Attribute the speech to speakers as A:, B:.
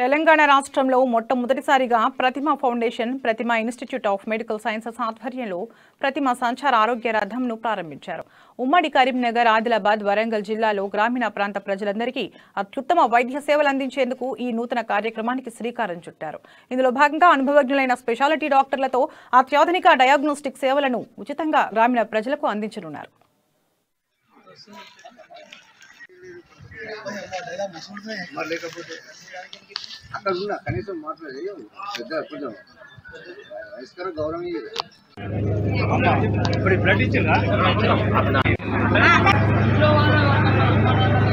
A: తెలంగాణ రాష్ట్రంలో మొట్టమొదటిసారిగా Prathima foundation Prathima institute of medical sciences ఆధ్వర్యంలో ప్రతిమ సంచార ఆరోగ్య రథంను ప్రారంభించారు ఉమ్మడి కరీంనగర్ ఆదిలాబాద్ వరంగల్ జిల్లాలో గ్రామీణ ప్రాంత ప్రజలందరికీ అత్యుత్తమ వైద్య సేవలు అందించేందుకు ఈ నూతన కార్యక్రమానికి శ్రీకారం చుట్టారు ఇందులో భాగంగా అనుభవజ్ఞులైన స్పెషాలిటీ డాక్టర్లతో అత్యాధునిక డయాగ్నోస్టిక్ సేవలను ఉచితంగా గ్రామీణ ప్రజలకు అందించనున్నారు
B: మరి లేకపోతే అక్కడ ఉన్నా కనీసం మాట్లాడి పెద్ద కొంచెం వయస్కర గౌరవం ఇయ్యదు.
C: ఇప్పుడు బ్లడ్ ఇచ్చిందా